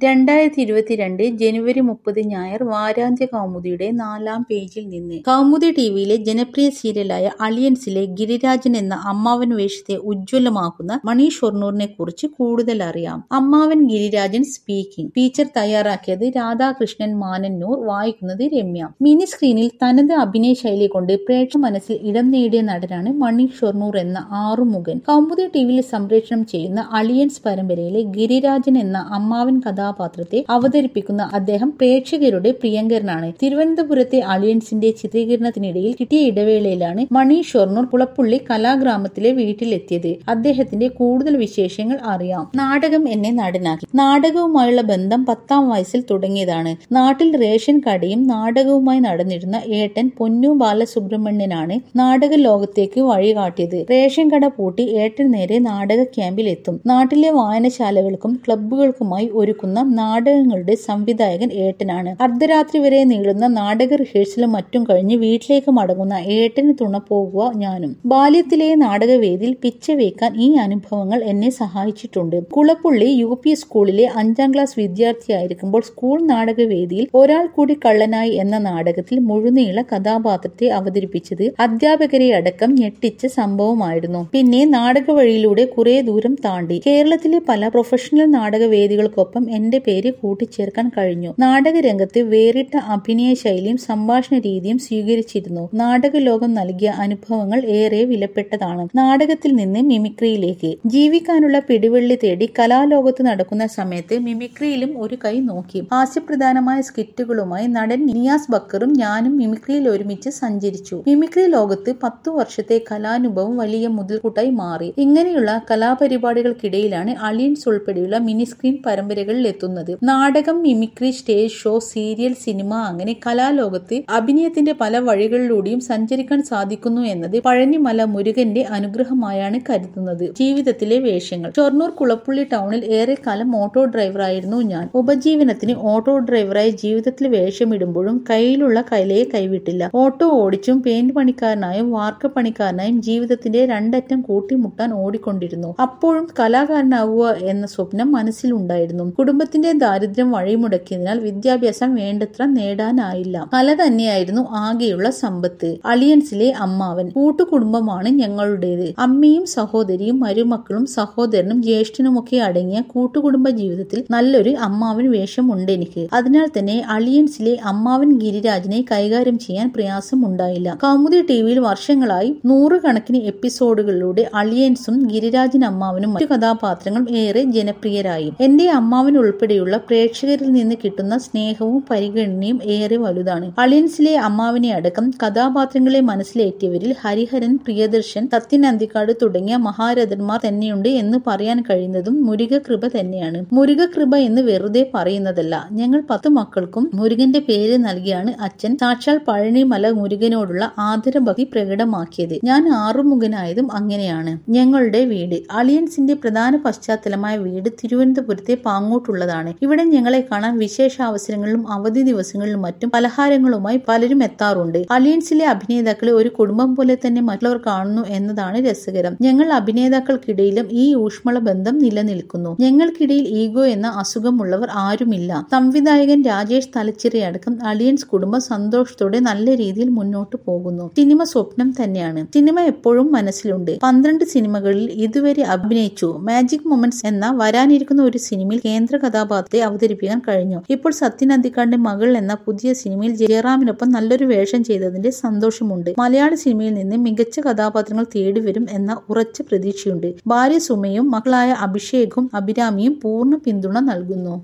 രണ്ടായിരത്തി ഇരുപത്തിരണ്ട് ജനുവരി മുപ്പത് ഞായർ വാരാന്ത്യ കൗമുദിയുടെ നാലാം പേജിൽ നിന്ന് കൗമുദി ടിവിയിലെ ജനപ്രിയ സീരിയലായ അളിയൻസിലെ ഗിരിരാജൻ എന്ന അമ്മാവൻ വേഷത്തെ ഉജ്ജ്വലമാക്കുന്ന മണി ഷൊർണൂറിനെ കുറിച്ച് കൂടുതൽ അറിയാം അമ്മാവൻ ഗിരിരാജൻ സ്പീക്കിംഗ് ഫീച്ചർ തയ്യാറാക്കിയത് രാധാകൃഷ്ണൻ മാനന്നൂർ വായിക്കുന്നത് രമ്യ മിനി സ്ക്രീനിൽ തനത് അഭിനയ ശൈലി കൊണ്ട് പ്രേക്ഷക മനസ്സിൽ ഇടം നേടിയ നടനാണ് മണി ഷൊർണൂർ എന്ന ആറുമുഖൻ കൗമുദി ടിവിയിൽ സംപ്രേഷണം ചെയ്യുന്ന അളിയൻസ് പരമ്പരയിലെ ഗിരിരാജൻ എന്ന അമ്മാവൻ കഥാപാത്രത്തെ അവതരിപ്പിക്കുന്ന അദ്ദേഹം പ്രേക്ഷകരുടെ പ്രിയങ്കരനാണ് തിരുവനന്തപുരത്തെ അളിയൻസിന്റെ ചിത്രീകരണത്തിനിടയിൽ കിട്ടിയ ഇടവേളയിലാണ് മണി ഷൊർണൂർ പുളപ്പുള്ളി കലാഗ്രാമത്തിലെ വീട്ടിലെത്തിയത് അദ്ദേഹത്തിന്റെ കൂടുതൽ വിശേഷങ്ങൾ അറിയാം നാടകം എന്നെ നടനാക്കി നാടകവുമായുള്ള ബന്ധം പത്താം വയസ്സിൽ തുടങ്ങിയതാണ് നാട്ടിൽ റേഷൻ കടയും നാടകവുമായി നടന്നിരുന്ന ഏട്ടൻ പൊന്നു ബാലസുബ്രഹ്മണ്യനാണ് നാടക ലോകത്തേക്ക് വഴികാട്ടിയത് റേഷൻ കട പൂട്ടി ഏട്ടൻ നേരെ നാടക ക്യാമ്പിൽ എത്തും നാട്ടിലെ വായനശാലകൾക്കും ക്ലബ്ബുകൾക്കുമായി ഒരുക്കുന്ന നാടകങ്ങളുടെ സംവിധായകൻ ഏട്ടനാണ് അർദ്ധരാത്രി വരെ നീളുന്ന നാടക റിഹേഴ്സലും മറ്റും കഴിഞ്ഞ് വീട്ടിലേക്ക് മടങ്ങുന്ന ഏട്ടന് തുണ പോകുക ഞാനും ബാല്യത്തിലെ നാടകവേദിയിൽ പിച്ച വയ്ക്കാൻ ഈ അനുഭവങ്ങൾ എന്നെ സഹായിച്ചിട്ടുണ്ട് കുളപ്പുള്ളി യു പി സ്കൂളിലെ അഞ്ചാം ക്ലാസ് വിദ്യാർത്ഥിയായിരിക്കുമ്പോൾ സ്കൂൾ നാടകവേദിയിൽ ഒരാൾ കൂടി കള്ളനായി എന്ന നാടകത്തിൽ മുഴുനീള കഥാപാത്രത്തെ അവതരിപ്പിച്ചത് അധ്യാപകരെ അടക്കം ഞെട്ടിച്ച സംഭവമായിരുന്നു പിന്നെ നാടക വഴിയിലൂടെ കുറെ ദൂരം താണ്ടി കേരളത്തിലെ പല പ്രൊഫഷണൽ നാടകവേദികൾക്കൊപ്പം എന്റെ പേര് കൂട്ടിച്ചേർക്കാൻ കഴിഞ്ഞു നാടകരംഗത്ത് വേറിട്ട അഭിനയ ശൈലിയും സംഭാഷണ രീതിയും സ്വീകരിച്ചിരുന്നു നാടക ലോകം നൽകിയ അനുഭവങ്ങൾ ഏറെ വിലപ്പെട്ടതാണ് നാടകത്തിൽ നിന്ന് മിമിക്രിയിലേക്ക് ജീവിക്കാനുള്ള പിടിവള്ളി തേടി കലാലോകത്ത് നടക്കുന്ന സമയത്ത് മിമിക്രിയിലും ഒരു കൈ നോക്കി ഹാസ്യപ്രധാനമായ സ്കിറ്റുകളുമായി നടൻ നിയാസ് ബക്കറും ഞാനും മിമിക്രിയിൽ ഒരുമിച്ച് സഞ്ചരിച്ചു മിമിക്രി ലോകത്ത് പത്തു വർഷത്തെ കലാനുഭവം വലിയ മുതൽക്കൂട്ടായി മാറി ഇങ്ങനെയുള്ള കലാപരിപാടികൾക്കിടയിലാണ് അളിയൻസ് ഉൾപ്പെടെയുള്ള മിനി സ്ക്രീൻ പരമ്പരകളിൽ എത്തുന്നത് നാടകം mimicry stage show serial cinema അങ്ങനെ കലാലോകത്ത് അഭിനയത്തിന്റെ പല വഴികളിലൂടെയും സഞ്ചരിക്കാൻ സാധിക്കുന്നു എന്നത് പഴനിമല മുരുകന്റെ അനുഗ്രഹമായാണ് കരുതുന്നത് ജീവിതത്തിലെ വേഷങ്ങൾ ഷൊർണൂർ കുളപ്പുള്ളി ടൗണിൽ ഏറെക്കാലം ഓട്ടോ ഡ്രൈവറായിരുന്നു ഞാൻ ഉപജീവനത്തിന് ഓട്ടോ ഡ്രൈവറായി ജീവിതത്തിൽ വേഷമിടുമ്പോഴും കയ്യിലുള്ള കലയെ കൈവിട്ടില്ല ഓട്ടോ ഓടിച്ചും പെയിന്റ് പണിക്കാരനായും വാർക്ക പണിക്കാരനായും ജീവിതത്തിന്റെ രണ്ടറ്റം കൂട്ടിമുട്ടാൻ ഓടിക്കൊണ്ടിരുന്നു അപ്പോഴും കലാകാരനാവുക എന്ന സ്വപ്നം മനസ്സിലുണ്ടായിരുന്നു കുടുംബത്തിന്റെ ദാരിദ്ര്യം വഴിമുടക്കിയതിനാൽ വിദ്യാഭ്യാസം വേണ്ടത്ര നേടാനായില്ല കല തന്നെയായിരുന്നു ആകെയുള്ള സമ്പത്ത് അളിയൻസിലെ അമ്മാവൻ കൂട്ടുകുടുംബമാണ് ഞങ്ങളുടേത് അമ്മയും സഹോദരിയും മരുമക്കളും സഹോദരനും ജ്യേഷ്ഠനുമൊക്കെ അടങ്ങിയ കൂട്ടുകുടുംബ ജീവിതത്തിൽ നല്ലൊരു അമ്മാവൻ വേഷം ഉണ്ട് എനിക്ക് അതിനാൽ തന്നെ അളിയൻസിലെ അമ്മാവൻ ഗിരിരാജനെ കൈകാര്യം ചെയ്യാൻ പ്രയാസം ഉണ്ടായില്ല കൗമുദി ടിവിയിൽ വർഷങ്ങളായി നൂറുകണക്കിന് എപ്പിസോഡുകളിലൂടെ അളിയൻസും ഗിരിരാജൻ അമ്മാവനും മറ്റു കഥാപാത്രങ്ങളും ഏറെ ജനപ്രിയരായി എന്റെ അമ്മാവൻ ഉൾപ്പെടെയുള്ള പ്രേക്ഷകരിൽ നിന്ന് കിട്ടുന്ന സ്നേഹവും പരിഗണനയും ഏറെ വലുതാണ് അളിയൻസിലെ അമ്മാവിനെ അടക്കം കഥാപാത്രങ്ങളെ മനസ്സിലേറ്റിയവരിൽ ഹരിഹരൻ പ്രിയദർശൻ സത്യൻ അന്തിക്കാട് തുടങ്ങിയ മഹാരഥന്മാർ തന്നെയുണ്ട് എന്ന് പറയാൻ കഴിയുന്നതും മുരുകകൃപ തന്നെയാണ് മുരുകകൃപ എന്ന് വെറുതെ പറയുന്നതല്ല ഞങ്ങൾ പത്ത് മക്കൾക്കും മുരുകന്റെ പേര് നൽകിയാണ് അച്ഛൻ സാക്ഷാൽ പഴനിമല മുരുകനോടുള്ള ആദരഭക്തി പ്രകടമാക്കിയത് ഞാൻ ആറുമുഖനായതും അങ്ങനെയാണ് ഞങ്ങളുടെ വീട് അളിയൻസിന്റെ പ്രധാന പശ്ചാത്തലമായ വീട് തിരുവനന്തപുരത്തെ പാങ്ങോട്ടുള്ളതാണ് ഇവിടെ ഞങ്ങളെ കാണാൻ വിശേഷ അവസരങ്ങളിലും അവധി ദിവസങ്ങളിലും മറ്റും പലഹാരങ്ങളുമായി പലരും എത്താറുണ്ട് അലിയൻസിലെ അഭിനേതാക്കളെ ഒരു കുടുംബം പോലെ തന്നെ മറ്റുള്ളവർ കാണുന്നു എന്നതാണ് രസകരം ഞങ്ങൾ അഭിനേതാക്കൾക്കിടയിലും ഈ ഊഷ്മള ബന്ധം നിലനിൽക്കുന്നു ഞങ്ങൾക്കിടയിൽ ഈഗോ എന്ന അസുഖമുള്ളവർ ആരുമില്ല സംവിധായകൻ രാജേഷ് തലച്ചിറയടക്കം അലിയൻസ് കുടുംബം സന്തോഷത്തോടെ നല്ല രീതിയിൽ മുന്നോട്ട് പോകുന്നു സിനിമ സ്വപ്നം തന്നെയാണ് സിനിമ എപ്പോഴും മനസ്സിലുണ്ട് പന്ത്രണ്ട് സിനിമകളിൽ ഇതുവരെ അഭിനയിച്ചു മാജിക് മൊമെന്റ്സ് എന്ന വരാനിരിക്കുന്ന ഒരു സിനിമയിൽ കേന്ദ്ര കഥാപാത്രത്തെ അവതരിപ്പിക്കാൻ കഴിഞ്ഞു ഇപ്പോൾ സത്യൻ അന്തിക്കാടിന്റെ മകൾ എന്ന പുതിയ സിനിമയിൽ ജയറാമിനൊപ്പം നല്ലൊരു വേഷം ചെയ്തതിന്റെ സന്തോഷമുണ്ട് മലയാള സിനിമയിൽ നിന്ന് മികച്ച കഥാപാത്രങ്ങൾ തേടിവരും എന്ന ഉറച്ച പ്രതീക്ഷയുണ്ട് ഭാര്യ സുമയും മകളായ അഭിഷേകും അഭിരാമിയും പൂർണ്ണ പിന്തുണ നൽകുന്നു